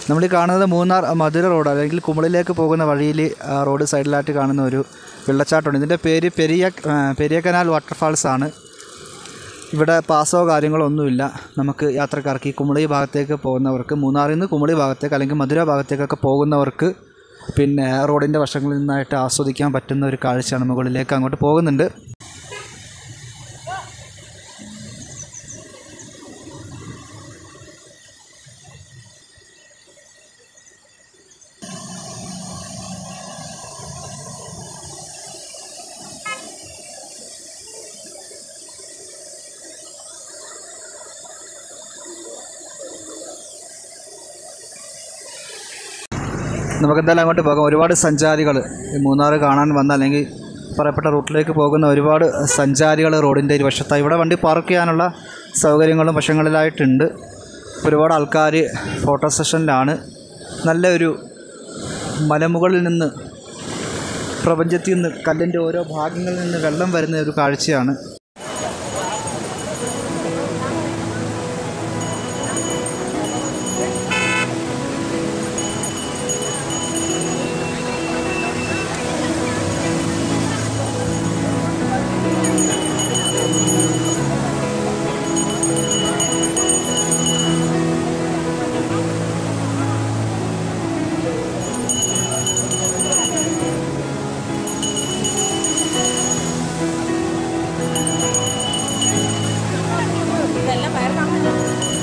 നമ്മൾ ഈ കാണുന്നത് മൂന്നാർ മധുര റോഡ് അല്ലെങ്കിൽ കുമളിലേക്ക് പോകുന്ന വഴിയിൽ ആ, റോഡ് സൈഡിലായിട്ട് കാണുന്ന ഒരു വെള്ളച്ചാട്ടമുണ്ട് ഇതിൻ്റെ പേര് പെരിയ ആ, പെരിയ കനാൽ വാട്ടർഫാൾസ് ആണ് ഇവിടെ പാസോ കാര്യങ്ങളോ ഒന്നുമില്ല നമുക്ക് യാത്രക്കാർക്ക് ഈ കുമളി ഭാഗത്തേക്ക് പോകുന്നവർക്ക് മൂന്നാറിൽ നിന്ന് കുമളി ഭാഗത്തേക്ക് അല്ലെങ്കിൽ മധുര ഭാഗത്തേക്കൊക്കെ പോകുന്നവർക്ക് പിന്നെ റോഡിൻ്റെ വശങ്ങളിൽ നിന്നായിട്ട് ആസ്വദിക്കാൻ പറ്റുന്ന ഒരു കാഴ്ചയാണ് മുകളിലേക്ക് അങ്ങോട്ട് പോകുന്നുണ്ട് നമുക്ക് എന്തായാലും അങ്ങോട്ട് പോകാം ഒരുപാട് സഞ്ചാരികൾ മൂന്നാർ കാണാൻ വന്ന അല്ലെങ്കിൽ പറയപ്പെട്ട റൂട്ടിലേക്ക് പോകുന്ന ഒരുപാട് സഞ്ചാരികൾ റോഡിൻ്റെ ഇരുവശത്തായി ഇവിടെ വണ്ടി പാർക്ക് ചെയ്യാനുള്ള സൗകര്യങ്ങളും വശങ്ങളിലായിട്ടുണ്ട് ഒരുപാട് ആൾക്കാർ ഫോട്ടോ സെഷനിലാണ് നല്ലൊരു മലമുകളിൽ നിന്ന് പ്രപഞ്ചത്തിൽ നിന്ന് കല്ലിൻ്റെ ഓരോ ഭാഗങ്ങളിൽ നിന്ന് വെള്ളം വരുന്ന ഒരു കാഴ്ചയാണ് ഇതെല്ലാം വയറിനാണല്ലോ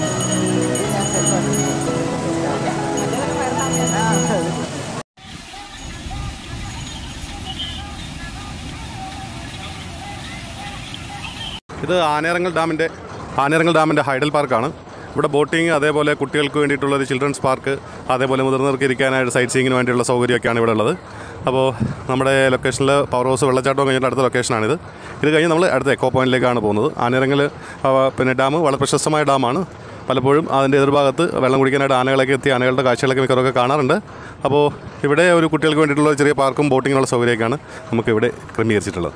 ഇത് ആനേറങ്ങൽ ഡാമിൻ്റെ ആനേറങ്ങൽ ഡാമിൻ്റെ ഹൈഡൽ പാർക്കാണ് ഇവിടെ ബോട്ടിങ് അതേപോലെ കുട്ടികൾക്ക് വേണ്ടിയിട്ടുള്ള ഒരു ചിൽഡ്രൻസ് പാർക്ക് അതേപോലെ മുതിർന്നവർക്ക് ഇരിക്കാനായിട്ട് സൈറ്റ് സീയിങ്ങിന് വേണ്ടിയുള്ള സൗകര്യമൊക്കെയാണ് ഇവിടെ ഉള്ളത് അപ്പോൾ നമ്മുടെ ലൊക്കേഷനിൽ പവർ ഹൗസ് വെള്ളച്ചാട്ടം കഴിഞ്ഞിട്ട് അടുത്ത ലൊക്കേഷനാണിത് ഇത് കഴിഞ്ഞ് നമ്മൾ അടുത്ത എക്കോ പോയിന്റിലേക്കാണ് പോകുന്നത് ആനേറങ്ങൽ ആ, പിന്നെ ഡാം വളരെ പ്രശസ്തമായ ഡാമാണ് പലപ്പോഴും അതിൻ്റെ എതിർഭാഗത്ത് വെള്ളം കുടിക്കാനായിട്ട് ആനകളൊക്കെ എത്തി ആനകളുടെ കാഴ്ചകളൊക്കെ മിക്കവാറൊക്കെ കാണാറുണ്ട് അപ്പോൾ ഇവിടെ ഒരു കുട്ടികൾക്ക് വേണ്ടിയിട്ടുള്ള ഒരു ചെറിയ പാർക്കും ബോട്ടിങ്ങിനുള്ള സൗകര്യമൊക്കെയാണ് നമുക്ക് ഇവിടെ ക്രമീകരിച്ചിട്ടുള്ളത്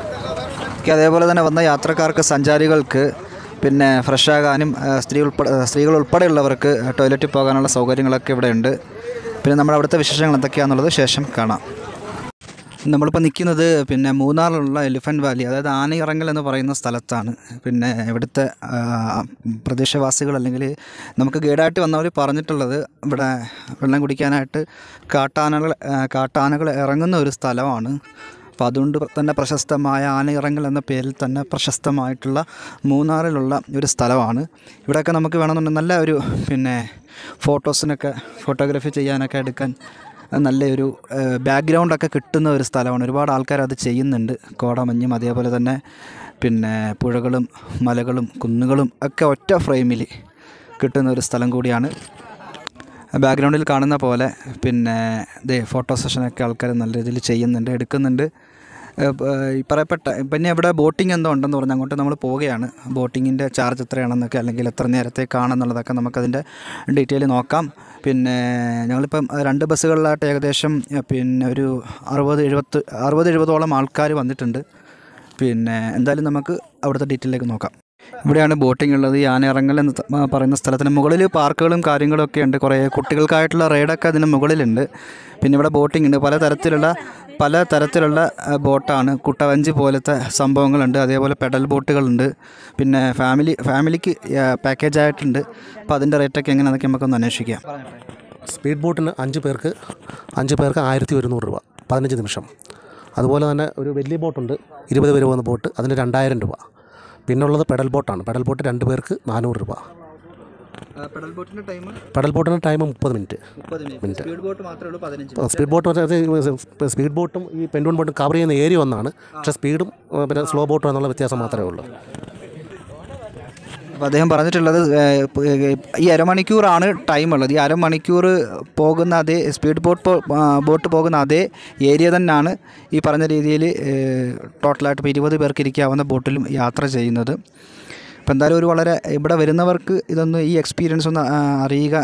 ഒക്കെ അതേപോലെ തന്നെ വന്ന യാത്രക്കാർക്ക് സഞ്ചാരികൾക്ക് പിന്നെ ഫ്രഷ് ആകാനും ആ, സ്ത്രീ ഉൾപ്പെടെ ആ, സ്ത്രീകൾ ഉൾപ്പെടെയുള്ളവർക്ക് ടോയ്ലറ്റിൽ പോകാനുള്ള സൗകര്യങ്ങളൊക്കെ ഇവിടെ ഉണ്ട് പിന്നെ നമ്മുടെ അവിടുത്തെ വിശേഷങ്ങൾ എന്തൊക്കെയാണെന്നുള്ളത് ശേഷം കാണാം നമ്മളിപ്പോൾ നിൽക്കുന്നത് പിന്നെ മൂന്നാറിലുള്ള എലിഫൻറ്റ് വാലി അതായത് ആനയിറങ്ങൽ എന്ന് പറയുന്ന സ്ഥലത്താണ് പിന്നെ ഇവിടുത്തെ ആ, പ്രദേശവാസികൾ അല്ലെങ്കിൽ നമുക്ക് ഗൈഡായിട്ട് വന്നവർ പറഞ്ഞിട്ടുള്ളത് ഇവിടെ വെള്ളം കുടിക്കാനായിട്ട് കാട്ടാനകൾ ആ, കാട്ടാനകൾ ഇറങ്ങുന്ന ഒരു സ്ഥലമാണ് അപ്പോൾ അതുകൊണ്ട് തന്നെ പ്രശസ്തമായ ആനയിറങ്ങൽ എന്ന പേരിൽ തന്നെ പ്രശസ്തമായിട്ടുള്ള മൂന്നാറിലുള്ള ഒരു സ്ഥലമാണ് ഇവിടെയൊക്കെ നമുക്ക് വേണമെന്നുണ്ടെങ്കിൽ നല്ല ഒരു പിന്നെ ഫോട്ടോസിനൊക്കെ ഫോട്ടോഗ്രാഫി ചെയ്യാനൊക്കെ എടുക്കാൻ നല്ലൊരു ബാക്ക്ഗ്രൗണ്ടൊക്കെ കിട്ടുന്ന ഒരു സ്ഥലമാണ് ഒരുപാട് ആൾക്കാർ അത് ചെയ്യുന്നുണ്ട് കോടമഞ്ഞും അതേപോലെ തന്നെ പിന്നെ പുഴകളും മലകളും കുന്നുകളും ഒക്കെ ഒറ്റ ഫ്രെയിമിൽ കിട്ടുന്ന ഒരു സ്ഥലം കൂടിയാണ് ബാക്ക്ഗ്രൗണ്ടിൽ കാണുന്ന പോലെ പിന്നെ ദേ ഫോട്ടോ സെഷനൊക്കെ ആൾക്കാർ നല്ല രീതിയിൽ ചെയ്യുന്നുണ്ട് എടുക്കുന്നുണ്ട് ഏഹ് പ- ഈ പറയപ്പെട്ട പിന്നെ ഇവിടെ ബോട്ടിംഗ് എന്തോ ഉണ്ടെന്ന് പറഞ്ഞ് അങ്ങോട്ട് നമ്മൾ പോവുകയാണ് ബോട്ടിങ്ങിൻ്റെ ചാർജ് എത്രയാണെന്നൊക്കെ അല്ലെങ്കിൽ എത്ര നേരത്തേക്കാണെന്നുള്ളതൊക്കെ നമുക്കതിൻ്റെ ഡീറ്റെയിൽ നോക്കാം പിന്നെ ഞങ്ങളിപ്പം രണ്ട് ബസ്സുകളിലായിട്ട് ഏകദേശം ഏഹ് പിന്നെ ഒരു അറുപത് എഴുപത്ത് അറുപത് എഴുപതോളം ആൾക്കാർ വന്നിട്ടുണ്ട് പിന്നെ എന്തായാലും നമുക്ക് അവിടുത്തെ ഡീറ്റെയിലേക്ക് നോക്കാം ഇവിടെയാണ് ബോട്ടിംഗ് ഉള്ളത് ഈ ആനയിറങ്ങൽ എന്ന് ത- ആ പറയുന്ന സ്ഥലത്തിന് മുകളിൽ പാർക്കുകളും കാര്യങ്ങളും ഒക്കെ ഉണ്ട് കുറേ കുട്ടികൾക്കായിട്ടുള്ള റൈഡൊക്കെ അതിന് മുകളിലുണ്ട് പിന്നെ ഇവിടെ ബോട്ടിംഗ് ഉണ്ട് പല തരത്തിലുള്ള പല തരത്തിലുള്ള ആ, ബോട്ടാണ് കുട്ടവഞ്ചി പോലത്തെ സംഭവങ്ങളുണ്ട് അതേപോലെ പെഡൽ ബോട്ടുകളുണ്ട് പിന്നെ ഫാമിലി ഫാമിലിക്ക് പാക്കേജ് ആയിട്ടുണ്ട് അപ്പോൾ അതിൻ്റെ റേറ്റൊക്കെ എങ്ങനെയാണെന്നൊക്കെ നമുക്കൊന്ന് അന്വേഷിക്കാം സ്പീഡ് ബോട്ടിന് അഞ്ച് പേർക്ക് അഞ്ച് പേർക്ക് ആയിരത്തി ഒരുന്നൂറ് രൂപ പതിനഞ്ച് നിമിഷം അതുപോലെ തന്നെ ഒരു വലിയ ബോട്ടുണ്ട് ഇരുപത് പേര് പോകുന്ന ബോട്ട് അതിന് രണ്ടായിരം രൂപ പിന്നുള്ളത് പെഡൽ ബോട്ടാണ് പെഡൽ ബോട്ട് രണ്ട് പേർക്ക് നാനൂറ് രൂപ പെഡൽ ബോട്ടിൻ്റെ ടൈം പെഡൽ ബോട്ടിന് ടൈം മുപ്പത് മിനിറ്റ് മുപ്പത് മിനിറ്റ് സ്പീഡ് ബോട്ട് മാത്രമേ ഉള്ളൂ പതിനഞ്ച് സ്പീഡ് ബോട്ട് പറഞ്ഞാൽ സ്പീഡ് ബോട്ടും ഈ പെൻഡൂൺ ബോട്ടും കവർ ചെയ്യുന്ന ഏരിയ ഒന്നാണ് പക്ഷേ സ്പീഡും ഏഹ്, പിന്നെ സ്ലോ ബോട്ടും എന്നുള്ള വ്യത്യാസം മാത്രമേ ഉള്ളൂ അപ്പോൾ അദ്ദേഹം പറഞ്ഞിട്ടുള്ളത് ഏഹ്, ഇപ്പ- ഏഹ്, ഈ അരമണിക്കൂറാണ് ടൈം ഉള്ളത് ഈ അരമണിക്കൂർ പോകുന്ന അതേ സ്പീഡ് ബോട്ട് പോ- ആ, ബോട്ട് പോകുന്ന അതേ ഏരിയ തന്നെയാണ് ഈ പറഞ്ഞ രീതിയിൽ ടോട്ടലായിട്ട് ഇപ്പോൾ ഇരുപത് പേർക്ക് ഇരിക്കാവുന്ന ബോട്ടിലും യാത്ര ചെയ്യുന്നത് അപ്പോൾ എന്തായാലും ഒരു വളരെ ഇവിടെ വരുന്നവർക്ക് ഇതൊന്ന് ഈ എക്സ്പീരിയൻസ് ഒന്ന് ആ, അറിയുക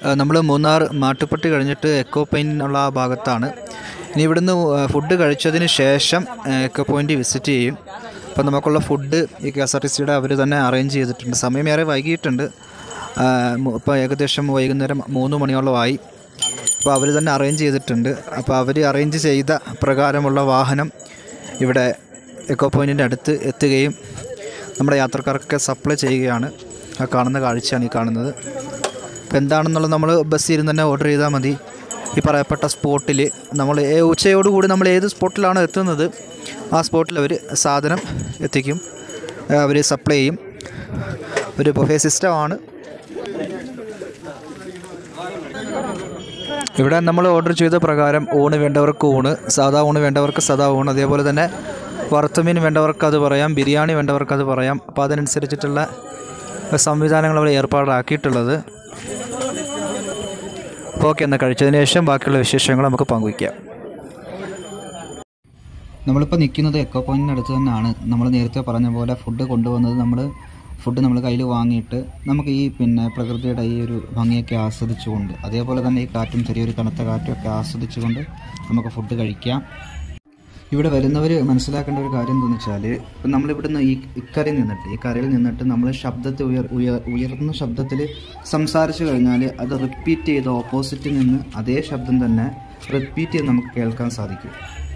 നമ്മൾ മൂന്നാർ മാട്ടുപ്പെട്ടി കഴിഞ്ഞിട്ട് എക്കോ പോയിൻ്റിനുള്ള ആ ഭാഗത്താണ് ഇനി ഇവിടുന്ന് ഫുഡ് കഴിച്ചതിന് ശേഷം ആ, എക്കോ പോയിൻ്റ് വിസിറ്റ് ചെയ്യും അപ്പോൾ നമുക്കുള്ള ഫുഡ് ഈ കെ എസ് ആർ ടി സിയുടെ അവർ തന്നെ അറേഞ്ച് ചെയ്തിട്ടുണ്ട് സമയം ഏറെ വൈകിയിട്ടുണ്ട് ഇപ്പോൾ ഏകദേശം വൈകുന്നേരം മൂന്ന് മണിയോളമായി അപ്പോൾ അവർ തന്നെ അറേഞ്ച് ചെയ്തിട്ടുണ്ട് അപ്പോൾ അവർ അറേഞ്ച് ചെയ്ത പ്രകാരമുള്ള വാഹനം ഇവിടെ എക്കോ പോയിൻറ്റിൻ്റെ അടുത്ത് എത്തുകയും നമ്മുടെ യാത്രക്കാർക്കൊക്കെ സപ്ലൈ ചെയ്യുകയാണ് ആ കാണുന്ന കാഴ്ചയാണ് ഈ കാണുന്നത് അപ്പോൾ എന്താണെന്നുള്ളത് നമ്മൾ ബസ്സിൽ ഇരുന്ന് തന്നെ ഓർഡർ ചെയ്താൽ മതി ഈ പറയപ്പെട്ട സ്പോട്ടിൽ നമ്മൾ ഏ- ഉച്ചയോടുകൂടി നമ്മൾ ഏത് സ്പോട്ടിലാണോ എത്തുന്നത് ആ സ്പോട്ടിൽ അവർ സാധനം എത്തിക്കും അവർ സപ്ലൈ ചെയ്യും ഒരു ബൊഫേ സിസ്റ്റമാണ് ഇവിടെ നമ്മൾ ഓർഡർ ചെയ്ത പ്രകാരം ഊണ് വേണ്ടവർക്ക് ഊണ് സാധാ ഊണ് വേണ്ടവർക്ക് സാധാ ഊണ് അതേപോലെ തന്നെ വറുത്തമീൻ വേണ്ടവർക്ക് അത് പറയാം ബിരിയാണി വേണ്ടവർക്ക് അത് പറയാം അപ്പോൾ അതിനനുസരിച്ചിട്ടുള്ള സംവിധാനങ്ങൾ അവർ ഏർപ്പാടാക്കിയിട്ടുള്ളത് ഓക്കെ എന്നാൽ കഴിച്ചതിന് ശേഷം ബാക്കിയുള്ള വിശേഷങ്ങൾ നമുക്ക് പങ്കുവയ്ക്കാം നമ്മളിപ്പോൾ നിൽക്കുന്നത് എക്കോ പോയിൻറ്റിൻ്റെ അടുത്ത് തന്നെയാണ് നമ്മൾ നേരത്തെ പറഞ്ഞ പോലെ ഫുഡ് കൊണ്ടുവന്നത് നമ്മൾ ഫുഡ് നമ്മൾ കയ്യിൽ വാങ്ങിയിട്ട് നമുക്ക് ഈ പിന്നെ പ്രകൃതിയുടെ ഈ ഒരു ഭംഗിയൊക്കെ ആസ്വദിച്ചുകൊണ്ട് അതേപോലെ തന്നെ ഈ കാറ്റും ചെറിയൊരു തണുത്ത കാറ്റും ഒക്കെ ആസ്വദിച്ചുകൊണ്ട് നമുക്ക് ഫുഡ് കഴിക്കാം ഇവിടെ വരുന്നവർ മനസ്സിലാക്കേണ്ട ഒരു കാര്യം എന്താണെന്ന് വെച്ചാൽ ഇപ്പം നമ്മളിവിടുന്ന് ഈ ഇക്കരയിൽ നിന്നിട്ട് ഈ കരയിൽ നിന്നിട്ട് നമ്മൾ ശബ്ദത്തെ ഉയർ ഉയർ ഉയർന്ന ശബ്ദത്തിൽ സംസാരിച്ചു കഴിഞ്ഞാൽ അത് റിപ്പീറ്റ് ചെയ്ത് ഓപ്പോസിറ്റിൽ നിന്ന് അതേ ശബ്ദം തന്നെ റിപ്പീറ്റ് ചെയ്ത് നമുക്ക് കേൾക്കാൻ സാധിക്കും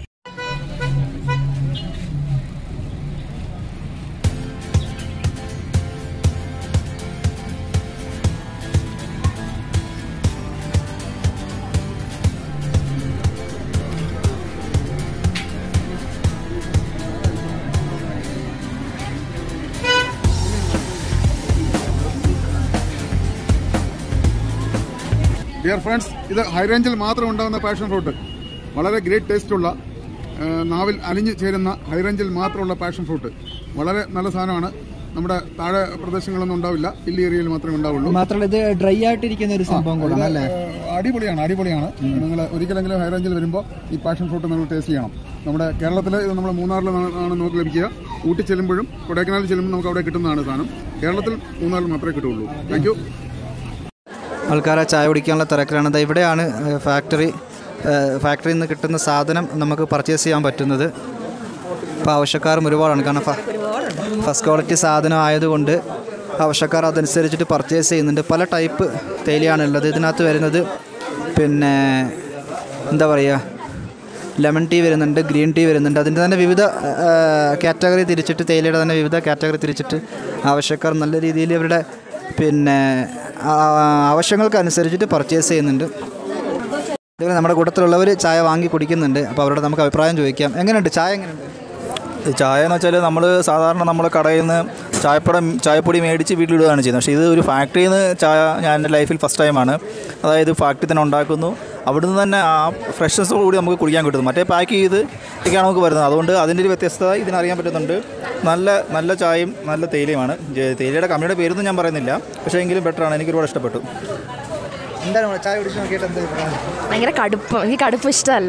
ഡിയർ ഫ്രണ്ട്സ് ഇത് ഹൈ റേഞ്ചിൽ മാത്രം ഉണ്ടാകുന്ന പാഷൻ ഫ്രൂട്ട് വളരെ ഗ്രേറ്റ് ടേസ്റ്റുള്ള ആ, നാവിൽ അലിഞ്ഞു ചേരുന്ന ഹൈ റേഞ്ചിൽ മാത്രമുള്ള പാഷൻ ഫ്രൂട്ട് വളരെ നല്ല സാധനമാണ് നമ്മുടെ താഴെ പ്രദേശങ്ങളൊന്നും ഉണ്ടാവില്ല ഹില്ലി ഏരിയയിൽ മാത്രമേ ഉണ്ടാവുള്ളൂ മാത്രമല്ല ഇത് ഡ്രൈ ആയിട്ടിരിക്കുന്ന ഒരു സംഭവം കൂടാണ് അല്ലേ ആ, അടിപൊളിയാണ് അടിപൊളിയാണ് നിങ്ങൾ ഒരിക്കലെങ്കിലും ഹൈ റേഞ്ചിൽ വരുമ്പോൾ ഈ പാഷൻ ഫ്രൂട്ട് നിങ്ങൾ ടേസ്റ്റ് ചെയ്യണം നമ്മുടെ കേരളത്തിൽ ഇത് നമ്മൾ മൂന്നാറിൽ ആണ് നമുക്ക് ലഭിക്കുക ഊട്ടി ചെല്ലുമ്പോഴും കൊടൈക്കനാലിൽ ചെല്ലുമ്പോൾ നമുക്ക് അവിടെ കിട്ടുന്നതാണ് സാധനം കേരളത്തിൽ മൂന്നാറിൽ മാത്രമേ കിട്ടുള്ളൂ താങ്ക് യു ആൾക്കാരെ ചായ കുടിക്കാനുള്ള തിരക്കിലാണ് ദാ ഇവിടെയാണ് ഏഹ്, ഫാക്ടറി ഏഹ്, ഫാക്ടറിയിൽ നിന്ന് കിട്ടുന്ന സാധനം നമുക്ക് പർച്ചേസ് ചെയ്യാൻ പറ്റുന്നത് അപ്പോൾ ആവശ്യക്കാരും ഒരുപാടാണ് കാരണം ഫ- ഫസ്റ്റ് ക്വാളിറ്റി സാധനം ആയതുകൊണ്ട് ആവശ്യക്കാർ അതനുസരിച്ചിട്ട് പർച്ചേസ് ചെയ്യുന്നുണ്ട് പല ടൈപ്പ് തേയിലയാണ് ഉള്ളത് ഇതിനകത്ത് വരുന്നത് പിന്നെ എന്താ പറയുക ലെമൺ ടീ വരുന്നുണ്ട് ഗ്രീൻ ടീ വരുന്നുണ്ട് അതിൻ്റെ തന്നെ വിവിധ കാറ്റഗറി തിരിച്ചിട്ട് തേയിലയുടെ തന്നെ വിവിധ കാറ്റഗറി തിരിച്ചിട്ട് ആവശ്യക്കാർ നല്ല രീതിയിൽ അവരുടെ പിന്നെ ആ, ആവശ്യങ്ങൾക്ക് അനുസരിച്ചിട്ട് പർച്ചേസ് ചെയ്യുന്നുണ്ട് അതുപോലെ നമ്മുടെ കൂട്ടത്തിലുള്ളവർ ചായ വാങ്ങി കുടിക്കുന്നുണ്ട് അപ്പോൾ അവരോട് നമുക്ക് അഭിപ്രായം ചോദിക്കാം എങ്ങനെയുണ്ട് ചായ എങ്ങനെയുണ്ട് ഈ ചായ എന്ന് വെച്ചാൽ നമ്മൾ സാധാരണ നമ്മൾ കടയിൽ നിന്ന് ചായപ്പടം ചായപ്പൊടി മേടിച്ച് വീട്ടിലിടുകയാണ് ചെയ്യുന്നത് പക്ഷേ ഇത് ഒരു ഫാക്ടറിയിൽ നിന്ന് ചായ ഞാൻ എൻ്റെ ലൈഫിൽ ഫസ്റ്റ് ടൈമാണ് അതായത് ഫാക്ടറി തന്നെ ഉണ്ടാക്കുന്നു അവിടുന്ന് തന്നെ ആ ഫ്രഷ്നസ്സോട് കൂടി നമുക്ക് കുടിക്കാൻ കിട്ടുന്നു മറ്റേ പാക്ക് ചെയ്ത് ഒക്കെയാണ് നമുക്ക് വരുന്നത് അതുകൊണ്ട് അതിൻ്റെ ഒരു വ്യത്യസ്തത ഇതിനറിയാൻ പറ്റുന്നുണ്ട് നല്ല നല്ല ചായയും നല്ല തേയിലയുമാണ് ജെ- തേയിലയുടെ കമ്പനിയുടെ പേരൊന്നും ഞാൻ പറയുന്നില്ല പക്ഷേ എങ്കിലും ബെറ്ററാണ് എനിക്ക് ഒരുപാട് ഇഷ്ടപ്പെട്ടു എന്താണ് മോളെ? ചായ കുടിച്ച് നോക്കിയിട്ട് എന്താ അഭിപ്രായം? ഭയങ്കര കടുപ്പം എനിക്ക് കടുപ്പം ഇഷ്ടമല്ല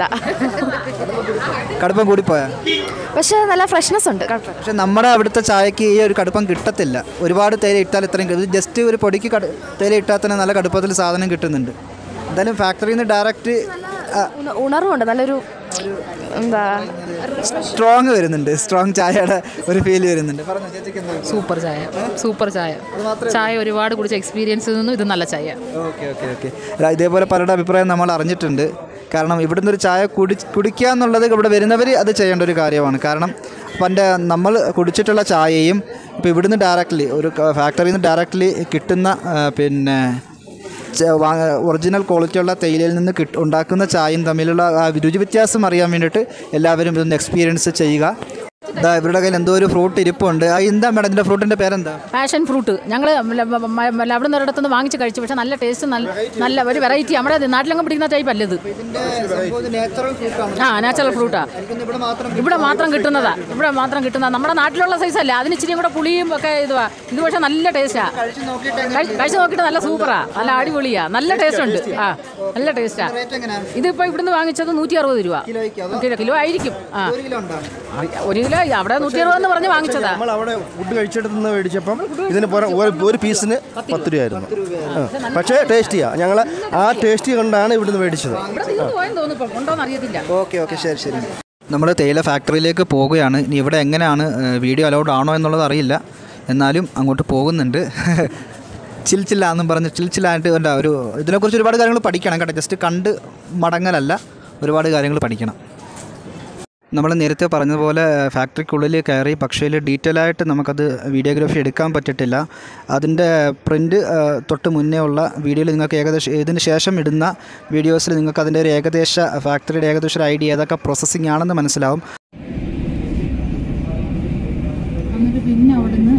കടുപ്പം കൂടിപ്പോയാ പക്ഷേ നല്ല ഫ്രഷ്നെസ് ഉണ്ട് കുഴപ്പമില്ല പക്ഷെ നമ്മുടെ അവിടുത്തെ ചായക്ക് ഈ ഒരു കടുപ്പം കിട്ടത്തില്ല ഒരുപാട് തേയില ഇട്ടാൽ ഇത്രയും കിട്ടും ജസ്റ്റ് ഒരു പൊടിക്ക് കട തേയില ഇട്ടാൽ തന്നെ നല്ല കടുപ്പത്തിൽ സാധനം കിട്ടുന്നുണ്ട് എന്തായാലും ഫാക്ടറിയിൽ നിന്ന് ഡയറക്റ്റ് ഉണ- ഉണർവുണ്ട് നല്ലൊരു എന്താ സ്ട്രോങ് വരുന്നുണ്ട് സ്ട്രോങ് ചായയുടെ ഒരു ഫീൽ വരുന്നുണ്ട് പറഞ്ഞു ചേച്ചിക്ക് എന്താ സൂപ്പർ ചായ സൂപ്പർ ചായ ചായ ഒരുപാട് കുടിച്ച എക്സ്പീരിയൻസിൽ നിന്നും ഇത് നല്ല ചായ ഓക്കെ ഓക്കെ ഓക്കെ ഇതേപോലെ പലരുടെ അഭിപ്രായം നമ്മൾ അറിഞ്ഞിട്ടുണ്ട് കാരണം ഇവിടുന്ന് ഒരു ചായ കുടി കുടിക്കുക എന്നുള്ളത് ഇവിടെ വരുന്നവർ അത് ചെയ്യേണ്ട ഒരു കാര്യമാണ് കാരണം പണ്ട് നമ്മൾ കുടിച്ചിട്ടുള്ള ചായയും ഇപ്പോൾ ഇവിടുന്ന് ഡയറക്റ്റ്ലി ഒരു ഫാക്ടറിയിൽ നിന്ന് ഡയറക്റ്റ്ലി കിട്ടുന്ന ആ, പിന്നെ ച- വാങ്ങ ഒറിജിനൽ ക്വാളിറ്റിയുള്ള തേയിലയിൽ നിന്ന് കിട്ട് ഉണ്ടാക്കുന്ന ചായയും തമ്മിലുള്ള ആ രുചി വ്യത്യാസം അറിയാൻ വേണ്ടിയിട്ട് എല്ലാവരും ഇതൊന്ന് എക്സ്പീരിയൻസ് ചെയ്യുക ഇതാ ഇവരുടെ കയ്യിൽ എന്തോ ഒരു ഫ്രൂട്ട് ഇരിപ്പുണ്ട് ആ എന്താ മേഡം ഇതിൻ്റെ ഫ്രൂട്ടിൻ്റെ പേരെന്താ പാഷൻ ഫ്രൂട്ട് ഞങ്ങൾ അവിടെ നിന്ന് ഒരിടത്തുനിന്ന് വാങ്ങിച്ച് കഴിച്ചു പക്ഷേ നല്ല ടേസ്റ്റ് നല്ല നല്ല ഒരു വെറൈറ്റി നമ്മുടെ നാട്ടിലങ്ങ് പിടിക്കുന്ന ടൈപ്പ് അല്ലത് നാച്ചുറൽ ഫ്രൂട്ടാണ് ആ നാച്ചുറൽ ഫ്രൂട്ടാ ഇവിടെ മാത്രം ഇവിടെ മാത്രം കിട്ടുന്നതാ ഇവിടെ മാത്രം കിട്ടുന്നതാ നമ്മുടെ നാട്ടിലുള്ള സൈസ് അല്ല അതിന് ഇച്ചിരി കൂടെ പുളിയും ഒക്കെ ഇതുവാ ഇത് പക്ഷേ നല്ല ടേസ്റ്റാ കഴിച്ച് നോക്കിയിട്ട് നല്ല സൂപ്പറാ നല്ല അടിപൊളിയാ നല്ല ടേസ്റ്റ് ഉണ്ട് ആ നല്ല ടേസ്റ്റാ ഇതിപ്പോൾ ഇവിടുന്ന് വാങ്ങിച്ചത് നൂറ്റി അറുപത് രൂപ കിലോ കിലോ ആയിരിക്കും ആ കിലോ ഉണ്ടോ ആ, ഒരു കിലോ അവിടെ നൂറ്റി അറുപതെന്ന് പറഞ്ഞ് വാങ്ങിച്ചതാ നമ്മൾ അവിടെ ഫുഡ് കഴിച്ചെടുത്ത് മേടിച്ചപ്പം ഇതിന് പുറം ഒരു ഒരു പീസിന് പത്ത് രൂപയായിരുന്നു ആ. പക്ഷേ ടേസ്റ്റിയാണ് ഞങ്ങൾ ആ ടേസ്റ്റ് കൊണ്ടാണ് ഇവിടുന്ന് മേടിച്ചത് ഇവിടെ തീർന്നു പോയെന്ന് തോന്നുന്നു ഇപ്പം ഉണ്ടോന്ന് അറിയത്തില്ല ഓക്കെ ഓക്കെ ശരി ശരി നമ്മൾ തേയില ഫാക്ടറിയിലേക്ക് പോവുകയാണ് ഇനി ഇവിടെ എങ്ങനെയാണ് ഏഹ്, വീഡിയോ അലൗഡ് ആണോ എന്നുള്ളത് അറിയില്ല എന്നാലും അങ്ങോട്ട് പോകുന്നുണ്ട് ചിൽ ചില്ലാന്നും പറഞ്ഞ് ചിൽ ചില്ലായിട്ട് എന്താ ഒരു ഇതിനെക്കുറിച്ച് ഒരുപാട് കാര്യങ്ങൾ പഠിക്കണം കേട്ടോ ജസ്റ്റ് കണ്ട് മടങ്ങലല്ല ഒരുപാട് കാര്യങ്ങൾ പഠിക്കണം നമ്മൾ നേരത്തെ പറഞ്ഞതുപോലെ ഫാക്ടറിക്കുള്ളിൽ കയറി പക്ഷേ ഡീറ്റെയിൽ ആയിട്ട് നമുക്കത് വീഡിയോഗ്രാഫി എടുക്കാൻ പറ്റിയിട്ടില്ല അതിൻ്റെ പ്രിൻ്റ് തൊട്ട് മുന്നേ ഉള്ള വീഡിയോയിൽ നിങ്ങൾക്ക് ഏകദേശം ഇതിന് ശേഷം ഇടുന്ന വീഡിയോസിൽ നിങ്ങൾക്ക് അതിൻ്റെ ഒരു ഏകദേശ ഫാക്ടറിയുടെ ഏകദേശം ഒരു ഐഡിയ ഏതൊക്കെ പ്രോസസ്സിംഗ് ആണെന്ന് മനസ്സിലാവും എന്നിട്ട് പിന്നെ അവിടുന്ന്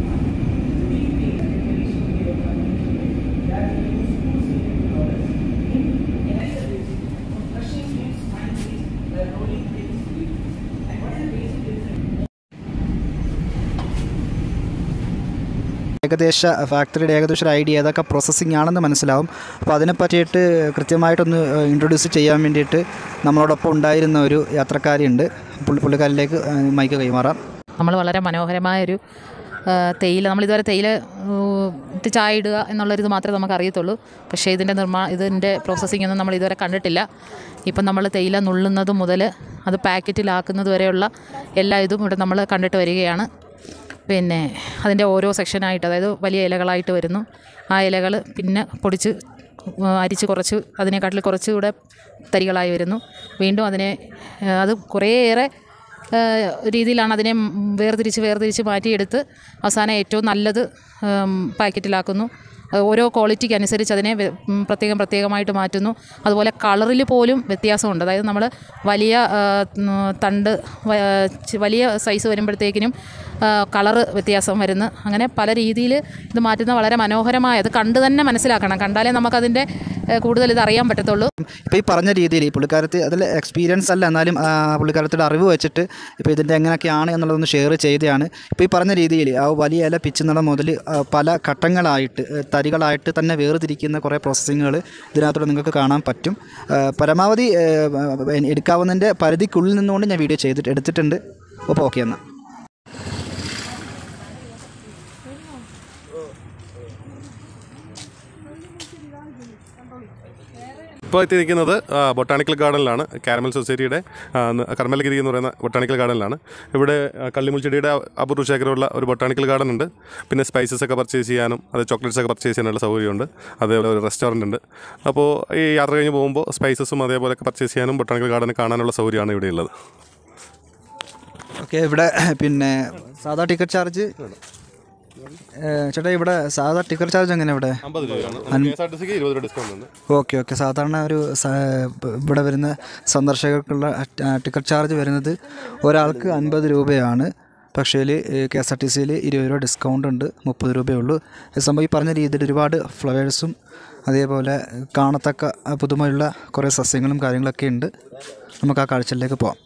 ഏകദേശ ഫാക്ടറിയുടെ ഏകദേശം ഒരു ഐഡിയ ഏതൊക്കെ പ്രോസസ്സിംഗ് ആണെന്ന് മനസ്സിലാവും അപ്പോൾ അതിനെ പറ്റിയിട്ട് കൃത്യമായിട്ടൊന്ന് ഇൻട്രൊഡ്യൂസ് ചെയ്യാൻ വേണ്ടിയിട്ട് നമ്മളോടൊപ്പം ഉണ്ടായിരുന്ന ഒരു യാത്രക്കാരിയുണ്ട് പുള്ളി പുള്ളിക്കാരിലേക്ക് ഏഹ്, മൈക്ക് കൈമാറാം നമ്മൾ വളരെ മനോഹരമായൊരു ആ, തേയില നമ്മളിതുവരെ തേയില ഊ, ഇട്ട് ചായ ഇടുക എന്നുള്ളൊരിത് മാത്രമേ നമുക്ക് അറിയത്തുള്ളൂ പക്ഷേ ഇതിൻ്റെ നിർമ്മാ ഇതിൻ്റെ പ്രോസസ്സിംഗ് ഒന്നും നമ്മൾ ഇതുവരെ കണ്ടിട്ടില്ല ഇപ്പം നമ്മൾ തേയില നുള്ളുന്നത് മുതൽ അത് പാക്കറ്റിലാക്കുന്നത് വരെയുള്ള എല്ലാ ഇതും ഇവിടെ നമ്മൾ കണ്ടിട്ട് വരികയാണ് പിന്നെ അതിൻ്റെ ഓരോ സെക്ഷനായിട്ട് അതായത് വലിയ ഇലകളായിട്ട് വരുന്നു ആ ഇലകൾ പിന്നെ പൊടിച്ച് ആ, അരിച്ച് കുറച്ച് അതിനെക്കാട്ടിൽ കുറച്ചുകൂടെ തരികളായി വരുന്നു വീണ്ടും അതിനെ ആ, അത് കുറേയേറെ ആ, രീതിയിലാണ് അതിനെ ഉം വേർതിരിച്ച് വേർതിരിച്ച് മാറ്റിയെടുത്ത് അവസാനം ഏറ്റവും നല്ലത് ഉം, പാക്കറ്റിലാക്കുന്നു അത് ഓരോ ക്വാളിറ്റിക്ക് അനുസരിച്ച് അതിനെ വ്യ- ഉം, പ്രത്യേകം പ്രത്യേകമായിട്ട് മാറ്റുന്നു അതുപോലെ കളറിൽ പോലും വ്യത്യാസമുണ്ട് അതായത് നമ്മൾ വലിയ ആ, ഉം, തണ്ട് വ- ചി- വലിയ സൈസ് വരുമ്പോഴത്തേക്കിനും കളറ് വ്യത്യാസം വരുന്നു അങ്ങനെ പല രീതിയിൽ ഇത് മാറ്റുന്ന വളരെ മനോഹരമായ അത് കണ്ട് തന്നെ മനസ്സിലാക്കണം കണ്ടാലേ നമുക്കതിൻ്റെ ഏ, കൂടുതൽ ഇത് അറിയാൻ പറ്റത്തുള്ളൂ ഇപ്പോൾ ഈ പറഞ്ഞ രീതിയിൽ ഈ പുള്ളിക്കാരത്തി അതിൽ എക്സ്പീരിയൻസ് അല്ല എന്നാലും ആ, പുള്ളിക്കാരത്തിയുടെ അറിവ് വെച്ചിട്ട് ഇപ്പോൾ ഇതിൻ്റെ എങ്ങനെയൊക്കെയാണ് എന്നുള്ളതൊന്ന് ഷെയർ ചെയ്തതാണ് ഇപ്പോൾ ഈ പറഞ്ഞ രീതിയിൽ ആ വലിയ ഇല പിച്ചുന്നിടം മുതൽ ആ, പല ഘട്ടങ്ങളായിട്ട് ഏ, തരികളായിട്ട് തന്നെ വേർതിരിക്കുന്ന കുറേ പ്രോസസ്സിങ്ങുകൾ ഇതിനകത്തൂടെ നിങ്ങൾക്ക് കാണാൻ പറ്റും ആ, പരമാവധി ഏ, എടുക്കാവുന്നതിൻ്റെ പരിധിക്കുള്ളിൽ നിന്നുകൊണ്ട് ഞാൻ വീഡിയോ ചെയ്തിട്ട് എടുത്തിട്ടുണ്ട് അപ്പോൾ ഓക്കെ എന്നാൽ ഇപ്പോൾ എത്തിയിരിക്കുന്നത് ആ, ബൊട്ടാണിക്കൽ ഗാർഡനിലാണ് കാരമൽ സൊസൈറ്റിയുടെ ആ, ന- കർമ്മലഗിരി എന്ന് പറയുന്ന ബൊട്ടാണിക്കൽ ഗാർഡനിലാണ് ഇവിടെ ആ, കള്ളിമുൾച്ചെടിയുടെ അപൂർവ ശേഖരമുള്ള ഒരു ബൊട്ടാണിക്കൽ ഗാർഡൻ ഉണ്ട് പിന്നെ സ്പൈസസ് ഒക്കെ പർച്ചേസ് ചെയ്യാനും അത് ചോക്ലേറ്റ്സ് ഒക്കെ പർച്ചേസ് ചെയ്യാനുള്ള സൗകര്യമുണ്ട് അതേപോലെ ഒരു റെസ്റ്റോറൻ്റ് ഉണ്ട് അപ്പോൾ ഈ യാത്ര കഴിഞ്ഞ് പോകുമ്പോൾ സ്പൈസസും അതേപോലെയൊക്കെ പർച്ചേസ് ചെയ്യാനും ബൊട്ടാണിക്കൽ ഗാർഡൻ കാണാനുള്ള സൗകര്യമാണ് ഇവിടെയുള്ളത് ഓക്കെ ഇവിടെ പിന്നെ സാധാ ടിക്കറ്റ് ചാർജ് ഏ, ചേട്ടാ ഇവിടെ സാധാ ടിക്കറ്റ് ചാർജ് എങ്ങനെ ഇവിടെ അമ്പത് രൂപയാണ് കെ എസ് ആർ ടി സിക്ക് ഇരുപത് രൂപ ഡിസ്കൗണ്ട് ഉണ്ട് ഓക്കെ ഓക്കെ സാധാരണ ഒരു സ- ഇവിടെ വരുന്ന സന്ദർശകർക്കുള്ള ടിക്കറ്റ് ചാർജ് വരുന്നത് ഒരാൾക്ക് അൻപത് രൂപയാണ് പക്ഷേ കെ എസ് ആർ ടി സിയിൽ ഇരുപത് രൂപ ഡിസ്കൗണ്ട് ഉണ്ട് മുപ്പത് രൂപയേ ഉള്ളൂ സംഭവം ഈ പറഞ്ഞ രീതിയിൽ ഒരുപാട് ഫ്ലവേഴ്സും അതേപോലെ കാണത്തക്ക പുതുമയുള്ള കുറേ സസ്യങ്ങളും കാര്യങ്ങളൊക്കെ ഉണ്ട് നമുക്ക് ആ കാഴ്ചയിലേക്ക് പോവാം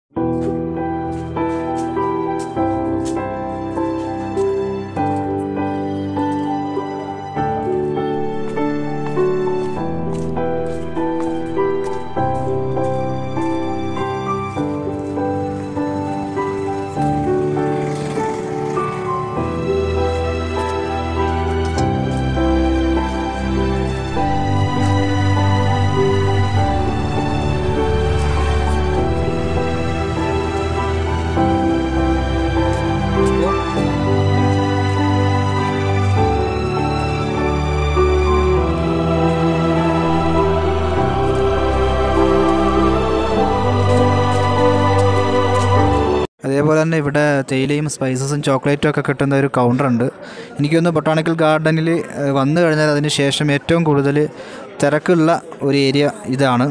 അതേപോലെ തന്നെ ഇവിടെ തേയിലയും സ്പൈസസും ചോക്ലേറ്റും ഒക്കെ കിട്ടുന്ന ഒരു കൗണ്ടറുണ്ട് എനിക്കൊന്ന് ബൊട്ടാണിക്കൽ ഗാർഡനിൽ വന്നു കഴിഞ്ഞാൽ അതിന് ശേഷം ഏറ്റവും കൂടുതൽ തിരക്കുള്ള ഒരു ഏരിയ ഇതാണ്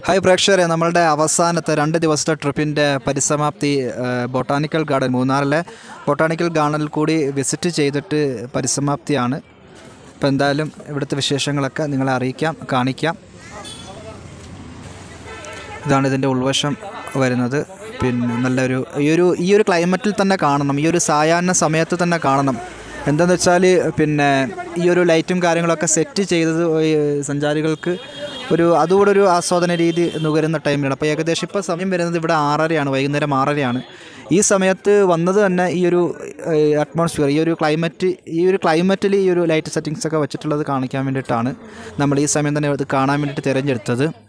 ഹായ് പ്രേക്ഷകരെ നമ്മളുടെ അവസാനത്തെ രണ്ട് ദിവസത്തെ ട്രിപ്പിൻ്റെ പരിസമാപ്തി ഏഹ്, ബൊട്ടാണിക്കൽ ഗാർഡൻ മൂന്നാറിലെ ബൊട്ടാണിക്കൽ ഗാർഡനിൽ കൂടി വിസിറ്റ് ചെയ്തിട്ട് പരിസമാപ്തിയാണ് അപ്പോൾ എന്തായാലും ഇവിടുത്തെ വിശേഷങ്ങളൊക്കെ നിങ്ങളെ അറിയിക്കാം കാണിക്കാം ഇതാണ് ഇതിൻ്റെ ഉൾവശം വരുന്നത് പിന്നെ നല്ലൊരു ഈ ഒരു ഈ ഒരു ക്ലൈമറ്റിൽ തന്നെ കാണണം ഈ ഒരു സായാഹ്ന സമയത്ത് തന്നെ കാണണം എന്താണെന്ന് വെച്ചാൽ പിന്നെ ഈ ഒരു ലൈറ്റും കാര്യങ്ങളൊക്കെ സെറ്റ് ചെയ്തത് ഈ സഞ്ചാരികൾക്ക് ഒരു അതുകൂടെ ഒരു ആസ്വാദന രീതി നുകരുന്ന ടൈമിലാണ് അപ്പോൾ ഏകദേശം ഇപ്പോൾ സമയം വരുന്നത് ഇവിടെ ആറരയാണ് വൈകുന്നേരം ആറരയാണ് ഈ സമയത്ത് വന്നത് തന്നെ ഈ ഒരു അറ്റ്മോസ്ഫിയർ ഈ ഒരു ക്ലൈമറ്റ് ഈ ഒരു ക്ലൈമറ്റിൽ ഈ ഒരു ലൈറ്റ് സെറ്റിങ്സ് ഒക്കെ വെച്ചിട്ടുള്ളത് കാണിക്കാൻ വേണ്ടിയിട്ടാണ് നമ്മൾ ഈ സമയം തന്നെ ഇത് കാണാൻ വേണ്ടിയിട്ട് തിരഞ്ഞെടുത്തത്